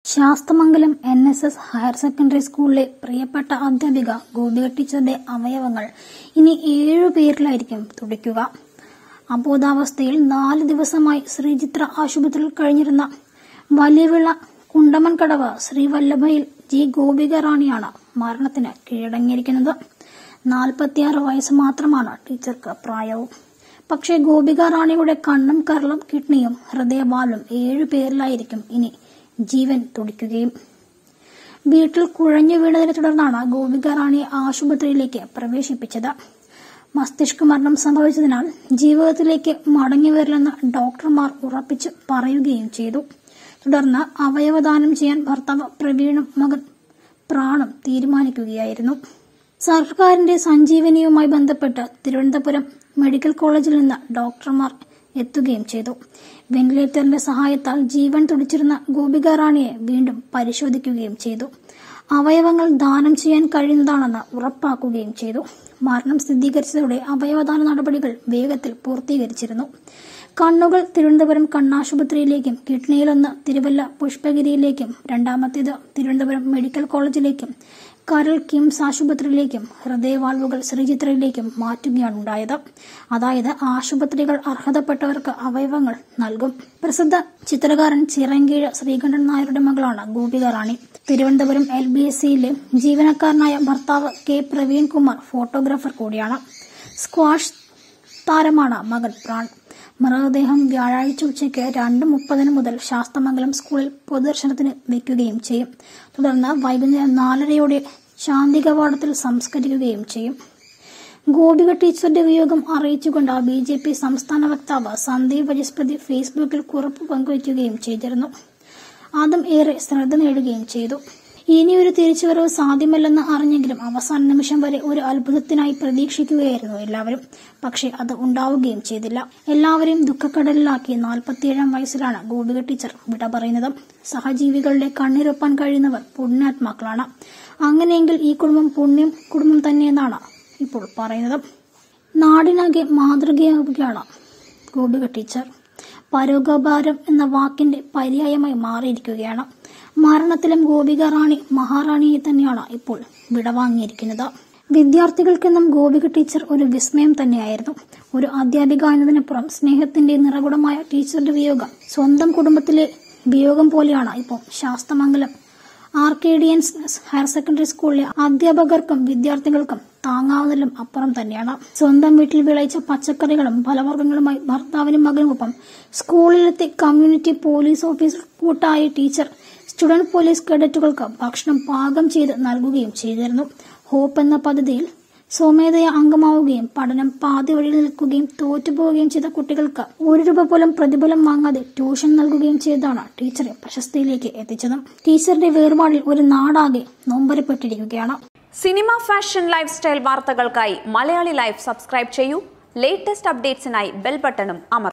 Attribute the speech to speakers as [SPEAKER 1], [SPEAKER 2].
[SPEAKER 1] Sasthamangalam N S S higher secondary സ്കൂളിലെ പ്രിയപ്പെട്ട അധ്യാപിക ഗോപിക ടീച്ചറുടെ അവയവങ്ങൾ ഇനി ഏഴു പേരിലായിരിക്കും തുടിക്കുക അബോധാവസ്ഥയിൽ നാല് ദിവസമായി ശ്രീചിത്ര ആശുപത്രിയിൽ കഴിഞ്ഞിരുന്ന വലിയവിള കുണ്ടമൻകടവ് ശ്രീ വല്ലഭയിൽ ജി ഗോപിക റാണിയാണ് മരണത്തിന് കീഴടങ്ങിയിരിക്കുന്നത് നാൽപ്പത്തിയാറ് വയസ്സ് മാത്രമാണ് ടീച്ചർക്ക് പ്രായവും പക്ഷേ ഗോപിക റാണിയുടെ കണ്ണും കരളും കിഡ്നിയും ഹൃദയവാലും ഏഴു പേരിലായിരിക്കും ഇനി ജീവൻ തുടിക്കുകയും വീട്ടിൽ കുഴഞ്ഞു വീണതിനെ തുടർന്നാണ് ഗോപിക റാണിയെ ആശുപത്രിയിലേക്ക് പ്രവേശിപ്പിച്ചത് മസ്തിഷ്ക മരണം സംഭവിച്ചതിനാൽ ജീവിതത്തിലേക്ക് മടങ്ങി വരില്ലെന്ന് ഡോക്ടർമാർ ഉറപ്പിച്ച് പറയുകയും ചെയ്തു തുടർന്ന് അവയവദാനം ചെയ്യാൻ ഭർത്താവ് പ്രവീണും മകൻ പ്രാണും തീരുമാനിക്കുകയായിരുന്നു സർക്കാരിന്റെ സഞ്ജീവനിയുമായി ബന്ധപ്പെട്ട് തിരുവനന്തപുരം മെഡിക്കൽ കോളേജിൽ നിന്ന് ഡോക്ടർമാർ എത്തുകയും ചെയ്തു വെന്റിലേറ്ററിന്റെ സഹായത്താൽ ജീവൻ തുടിച്ചിരുന്ന ഗോപിക റാണിയെ വീണ്ടും പരിശോധിക്കുകയും ചെയ്തു അവയവങ്ങൾ ദാനം ചെയ്യാൻ കഴിയുന്നതാണെന്ന് ഉറപ്പാക്കുകയും ചെയ്തു മരണം സ്ഥിരീകരിച്ചതോടെ അവയവദാന നടപടികൾ വേഗത്തിൽ പൂർത്തീകരിച്ചിരുന്നു കണ്ണുകൾ തിരുവനന്തപുരം കണ്ണാശുപത്രിയിലേക്കും കിഡ്നിയിലൊന്ന് തിരുവല്ല പുഷ്പഗിരിയിലേക്കും രണ്ടാമത്തേത് തിരുവനന്തപുരം മെഡിക്കൽ കോളേജിലേക്കും കരൾ കിംസ് ആശുപത്രിയിലേക്കും ഹൃദയവാൽവുകൾ ശ്രീചിത്രയിലേക്കും മാറ്റുകയാണ് ഉണ്ടായത് അതായത് ആശുപത്രികൾ അർഹതപ്പെട്ടവർക്ക് അവയവങ്ങൾ നൽകും പ്രസിദ്ധ ചിത്രകാരൻ ചിറങ്കീഴ് ശ്രീകണ്ഠൻ നായരുടെ മകളാണ് Gopika Rani Thiruvananthapuram L B S സിയിലെ ജീവനക്കാരനായ ഭർത്താവ് കെ പ്രവീൺ കുമാർ ഫോട്ടോഗ്രാഫർ കൂടിയാണ് സ്ക്വാഷ് താരമാണ് മകൻ പ്രാൺ മൃതദേഹം വ്യാഴാഴ്ച ഉച്ചയ്ക്ക് രണ്ട് മുപ്പതിന് മുതൽ ശാസ്തമംഗലം സ്കൂളിൽ പൊതുദർശനത്തിന് വെക്കുകയും ചെയ്യും തുടർന്ന് വൈകുന്നേരം നാലരയോടെ ശാന്തി കവാടത്തിൽ സംസ്കരിക്കുകയും ചെയ്യും ഗോപിക ടീച്ചറുടെ വിയോഗം അറിയിച്ചുകൊണ്ട് ബി ജെ പി സംസ്ഥാന വക്താവ് സന്ദീപ് വജസ്പതി ഫേസ്ബുക്കിൽ കുറിപ്പ് പങ്കുവയ്ക്കുകയും ചെയ്തിരുന്നു അതും ഏറെ ശ്രദ്ധ നേടുകയും ചെയ്തു ഇനിയൊരു തിരിച്ചുവരവ് സാധ്യമല്ലെന്ന് അറിഞ്ഞെങ്കിലും അവസാന നിമിഷം വരെ ഒരു അത്ഭുതത്തിനായി പ്രതീക്ഷിക്കുകയായിരുന്നു എല്ലാവരും പക്ഷേ അത് ഉണ്ടാവുകയും ചെയ്തില്ല എല്ലാവരെയും ദുഃഖക്കടലിലാക്കി നാൽപ്പത്തിയേഴാം വയസ്സിലാണ് ഗോപിക ടീച്ചർ വിട പറയുന്നത് സഹജീവികളുടെ കണ്ണീരൊപ്പാൻ കഴിയുന്നവർ പുണ്യാത്മാക്കളാണ് അങ്ങനെയെങ്കിൽ ഈ കുടുംബം പുണ്യം കുടുംബം തന്നെയെന്നാണ് ഇപ്പോൾ പറയുന്നത് നാടിനാകെ മാതൃകയാവുകയാണ് ഗോപിക ടീച്ചർ പരോപകാരം എന്ന വാക്കിന്റെ പര്യായമായി മാറിയിരിക്കുകയാണ് മരണത്തിലും ഗോപിക റാണി മഹാറാണിയെ തന്നെയാണ് ഇപ്പോൾ വിടവാങ്ങിയിരിക്കുന്നത് വിദ്യാർത്ഥികൾക്കെന്നും ഗോപിക ടീച്ചർ ഒരു വിസ്മയം തന്നെയായിരുന്നു ഒരു അധ്യാപിക എന്നതിനപ്പുറം സ്നേഹത്തിന്റെ നിറകുടമായ ടീച്ചറുടെ വിയോഗം സ്വന്തം കുടുംബത്തിലെ വിയോഗം പോലെയാണ് ഇപ്പോൾ ശാസ്തമംഗലം ആർക്കേഡിയൻസ് ഹയർ സെക്കൻഡറി സ്കൂളിലെ അധ്യാപകർക്കും വിദ്യാർത്ഥികൾക്കും താങ്ങാവുന്നതിലും അപ്പുറം തന്നെയാണ് സ്വന്തം വീട്ടിൽ വിളയിച്ച പച്ചക്കറികളും ഫലവർഗ്ഗങ്ങളുമായി ഭർത്താവിനും മകനുമൊപ്പം സ്കൂളിലെത്തി കമ്മ്യൂണിറ്റി പോലീസ് ഓഫീസർ കൂട്ടായ ടീച്ചർ സ്റ്റുഡന്റ് പോലീസ് കേഡറ്റുകൾക്ക് ഭക്ഷണം പാകം ചെയ്ത് നൽകുകയും ചെയ്തിരുന്നു ഹോപ്പ് എന്ന പദ്ധതിയിൽ സ്വമേധയ അംഗമാവുകയും പഠനം പാതി വഴിയിൽ നിൽക്കുകയും തോറ്റുപോവുകയും ചെയ്ത കുട്ടികൾക്ക് ഒരു രൂപ പോലും പ്രതിഫലം വാങ്ങാതെ ട്യൂഷൻ നൽകുകയും ചെയ്താണ് ടീച്ചറെ പ്രശസ്തിയിലേക്ക് എത്തിച്ചത് ടീച്ചറുടെ വേർപാടിൽ ഒരു നാടാകെ നൊമ്പരപ്പെട്ടിരിക്കുകയാണ്
[SPEAKER 2] സിനിമ ഫാഷൻ ലൈഫ് സ്റ്റൈൽ വാർത്തകൾക്കായി മലയാളി ലൈഫ് സബ്സ്ക്രൈബ് ചെയ്യൂ ലേറ്റസ്റ്റ് അപ്ഡേറ്റ്സിനായി ബെൽ ബട്ടണും അമർ